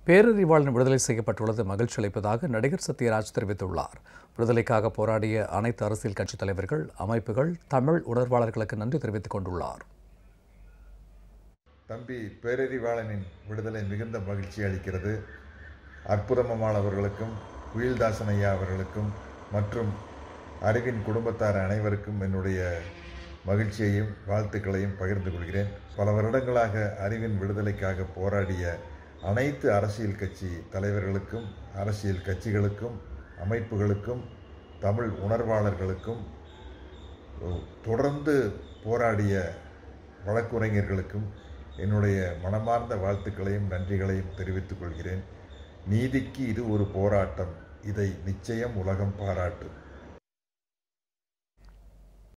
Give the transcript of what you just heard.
பேரறிவாளன் விடுதலை செய்யப்பட்டுள்ளது மகிழ்ச்சி அளிப்பதாக நடிகர் சத்யராஜ் தெரிவித்துள்ளார் விடுதலைக்காக போராடிய அனைத்து அரசியல் கட்சித் தலைவர்கள் அமைப்புகள் தமிழ் உணர்வாளர்களுக்கு நன்றி தெரிவித்துக் கொண்டுள்ளார் தம்பி பேரறிவாளனின் விடுதலை மிகுந்த மகிழ்ச்சி அளிக்கிறது அற்புதமம்மாள் அவர்களுக்கும் குயில்தாசன் ஐயா அவர்களுக்கும் மற்றும் அறிவின் குடும்பத்தார் அனைவருக்கும் என்னுடைய மகிழ்ச்சியையும் வாழ்த்துக்களையும் பகிர்ந்து கொள்கிறேன் பல வருடங்களாக அறிவின் விடுதலைக்காக போராடிய அனைத்து அரசியல் கட்சி தலைவர்களுக்கும் அரசியல் கட்சிகளுக்கும் அமைப்புகளுக்கும் தமிழ் உணர்வாளர்களுக்கும் தொடர்ந்து போராடிய வழக்குரைஞர்களுக்கும் என்னுடைய மனமார்ந்த வாழ்த்துக்களையும் நன்றிகளையும் தெரிவித்துக் கொள்கிறேன் நீதிக்கு இது ஒரு போராட்டம் இதை நிச்சயம் உலகம் பாராட்டும்